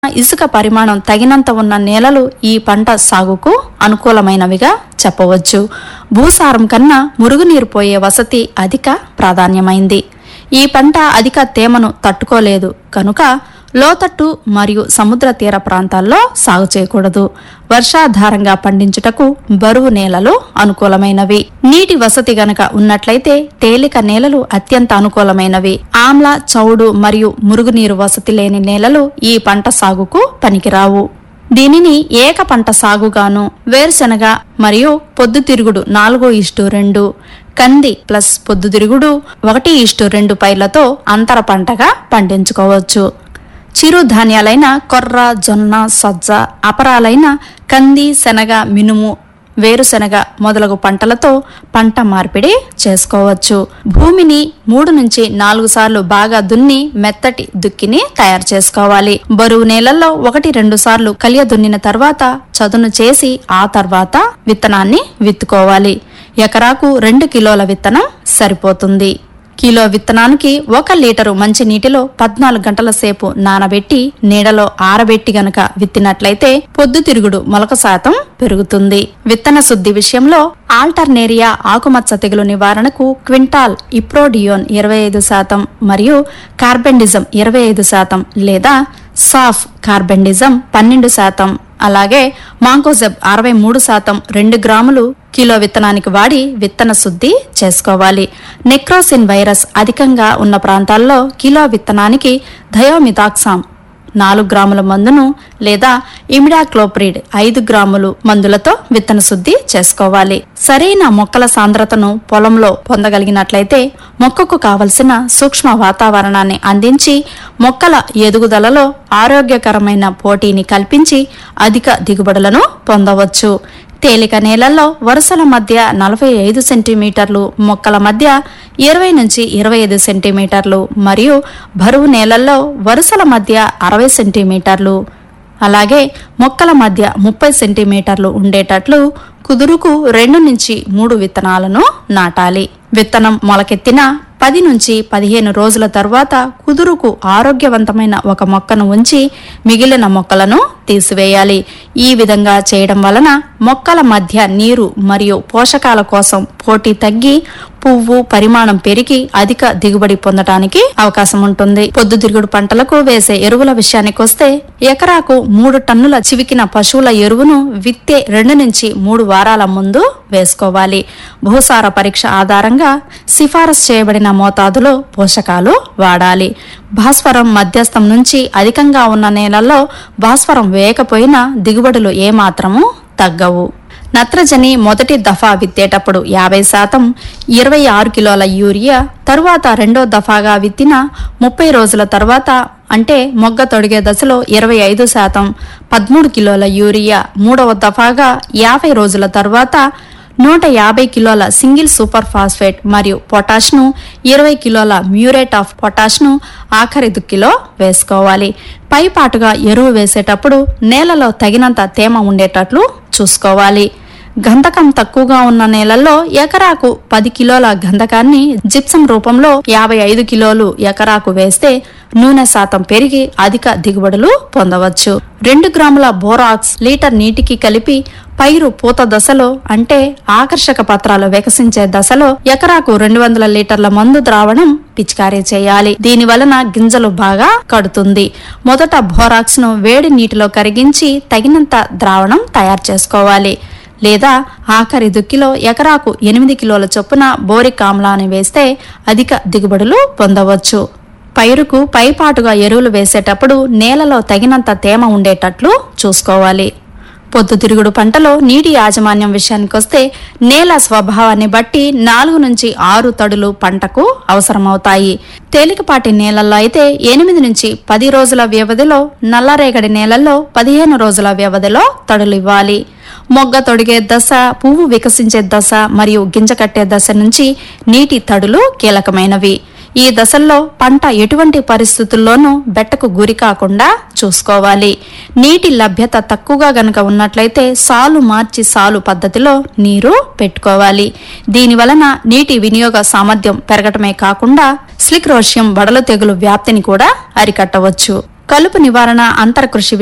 ఇసుక పరిమాణం తగినంత ఉన్న నేలలు ఈ పంట సాగుకు అనుకూలమైనవిగా చెప్పవచ్చు భూసారం కన్నా మురుగునీరు పోయే వసతి అధిక ప్రాధాన్యమైంది ఈ పంట అధిక తేమను తట్టుకోలేదు కనుక లోతట్టు మరియు సముద్ర తీర ప్రాంతాల్లో సాగు చేయకూడదు వర్షాధారంగా పండించుటకు బరువు నేలలు అనుకూలమైనవి నీటి వసతి గనక ఉన్నట్లయితే తేలిక నేలలు అత్యంత అనుకూలమైనవి ఆమ్ల చౌడు మరియు మురుగునీరు వసతి లేని నేలలు ఈ పంట సాగుకు పనికిరావు దీనిని ఏక పంట సాగుగాను వేరుశెనగ మరియు పొద్దుతిరుగుడు నాలుగు ఇష్టు రెండు కంది ప్లస్ పొద్దుతిరుగుడు ఒకటి ఇష్టు రెండు పైర్లతో అంతర పంటగా పండించుకోవచ్చు చిరు ధాన్యాలైన కొర్ర జొన్న సజ్జ అపరాలైన కంది శనగ మినుము వేరుశెనగ మొదలగు పంటలతో పంట మార్పిడి చేసుకోవచ్చు భూమిని మూడు నుంచి నాలుగు సార్లు బాగా దున్ని మెత్తటి దుక్కిని తయారు చేసుకోవాలి బరువు నేలల్లో ఒకటి రెండు సార్లు కలియ దున్నిన తర్వాత చదును చేసి ఆ తర్వాత విత్తనాన్ని విత్తుకోవాలి ఎకరాకు రెండు కిలోల విత్తనం సరిపోతుంది కిలో విత్తనానికి ఒక లీటరు మంచి నీటిలో పద్నాలుగు గంటల సేపు నానబెట్టి నీడలో ఆరబెట్టి గనక విత్తినట్లయితే పొద్దుతిరుగుడు మొలక శాతం పెరుగుతుంది విత్తన శుద్ధి విషయంలో ఆల్టర్నేరియా ఆకుమచ్చ తెగులు నివారణకు క్వింటాల్ ఇప్రోడియోన్ ఇరవై ఐదు శాతం మరియు కార్బెండిజం ఇరవై ఐదు శాతం లేదా సాఫ్ కార్బెండిజం పన్నెండు శాతం అలాగే మాంకోజెబ్ అరవై మూడు శాతం రెండు గ్రాములు కిలో విత్తనానికి వాడి విత్తన శుద్ధి చేసుకోవాలి నెక్రోసిన్ వైరస్ అధికంగా ఉన్న ప్రాంతాల్లో కిలో విత్తనానికి థయోమితాక్సామ్ నాలుగు గ్రాముల మందును లేదా ఇమిడాక్లోప్రిడ్ ఐదు గ్రాములు మందులతో విత్తన శుద్ధి చేసుకోవాలి సరైన మొక్కల సాంద్రతను పొలంలో పొందగలిగినట్లయితే మొక్కకు కావలసిన సూక్ష్మ వాతావరణాన్ని అందించి మొక్కల ఎదుగుదలలో ఆరోగ్యకరమైన పోటీని కల్పించి అధిక దిగుబడులను పొందవచ్చు తేలిక నేలల్లో వరుసల మధ్య నలభై ఐదు సెంటీమీటర్లు మొక్కల మధ్య ఇరవై నుంచి ఇరవై ఐదు సెంటీమీటర్లు మరియు బరువు నేలల్లో వరుసల మధ్య అరవై సెంటీమీటర్లు అలాగే మొక్కల మధ్య ముప్పై సెంటీమీటర్లు ఉండేటట్లు కుదురుకు రెండు నుంచి మూడు విత్తనాలను నాటాలి విత్తనం మొలకెత్తిన పది నుంచి పదిహేను రోజుల తర్వాత కుదురుకు ఆరోగ్యవంతమైన ఒక మొక్కను ఉంచి మిగిలిన మొక్కలను తీసివేయాలి ఈ విధంగా చేయడం వలన మొక్కల మధ్య నీరు మరియు పోషకాల కోసం పోటీ తగ్గి పువ్వు పరిమాణం పెరిగి అధిక దిగుబడి పొందడానికి అవకాశం ఉంటుంది పొద్దుతిరుగుడు పంటలకు వేసే ఎరువుల విషయానికొస్తే ఎకరాకు మూడు టన్నుల చివికిన పశువుల ఎరువును విత్తే రెండు నుంచి మూడు వారాల ముందు వేసుకోవాలి భూసార పరీక్ష ఆధారంగా సిఫారసు చేయబడిన మోతాదులో పోషకాలు వాడాలి భాస్వరం మధ్యస్థం నుంచి అధికంగా ఉన్న నేలల్లో భాస్వరం వేయకపోయినా దిగుబడులు ఏమాత్రము తగ్గవు నత్రజని మొదటి దఫా విత్తేటప్పుడు యాభై శాతం ఇరవై ఆరు కిలోల యూరియా తరువాత రెండో దఫాగా విత్తిన ముప్పై రోజుల తర్వాత అంటే మొగ్గ తొడిగే దశలో ఇరవై ఐదు శాతం పదమూడు కిలోల యూరియా మూడవ దఫాగా యాభై రోజుల తర్వాత నూట యాభై కిలోల సింగిల్ సూపర్ ఫాస్ఫేట్ మరియు పొటాష్ను ఇరవై కిలోల మ్యూరేట్ ఆఫ్ పొటాష్ను ఆఖరి దుక్కిలో వేసుకోవాలి పై పాటుగా ఎరువు వేసేటప్పుడు నేలలో తగినంత తేమ ఉండేటట్లు చూసుకోవాలి గంధకం తక్కువగా ఉన్న నేలల్లో ఎకరాకు పది కిలోల గంధకాన్ని జిప్సం రూపంలో యాభై ఐదు కిలోలు ఎకరాకు వేస్తే నూనె శాతం పెరిగి అధిక దిగుబడులు పొందవచ్చు రెండు గ్రాముల బోరాక్స్ లీటర్ నీటికి కలిపి పైరు పూత దశలో అంటే ఆకర్షక పత్రాలు వికసించే దశలో ఎకరాకు రెండు వందల లీటర్ల మందు ద్రావణం పిచికారీ చేయాలి దీని వలన గింజలు బాగా కడుతుంది మొదట బోరాక్స్ ను వేడి నీటిలో కరిగించి తగినంత ద్రావణం తయారు చేసుకోవాలి లేదా ఆఖరి దుక్కిలో ఎకరాకు ఎనిమిది కిలోల చొప్పున బోరిక్ ఆమ్లాన్ని వేస్తే అధిక దిగుబడులు పొందవచ్చు పైరుకు పైపాటుగా ఎరువులు వేసేటప్పుడు నేలలో తగినంత తేమ ఉండేటట్లు చూసుకోవాలి పొద్దుతిరుగుడు పంటలో నీటి యాజమాన్యం విషయానికొస్తే నేల స్వభావాన్ని బట్టి నాలుగు నుంచి ఆరు తడులు పంటకు అవసరమవుతాయి తేలికపాటి నేలల్లో అయితే ఎనిమిది నుంచి పది రోజుల వ్యవధిలో నల్లరేగడి నేలల్లో పదిహేను రోజుల వ్యవధిలో తడులు ఇవ్వాలి మొగ్గ తొడిగే దశ పువ్వు వికసించే దశ మరియు గింజ కట్టే దశ నుంచి నీటి తడులు కీలకమైనవి ఈ దశల్లో పంట ఎటువంటి పరిస్థితుల్లోనూ బెట్టకు గురి కాకుండా చూసుకోవాలి నీటి లభ్యత తక్కువగా గనక ఉన్నట్లయితే సాలు మార్చి సాలు పద్ధతిలో నీరు పెట్టుకోవాలి దీని వలన నీటి వినియోగ సామర్థ్యం పెరగటమే కాకుండా స్లిక్రోషియం వడలు తెగులు వ్యాప్తిని కూడా అరికట్టవచ్చు కలుపు నివారణ అంతర కృషి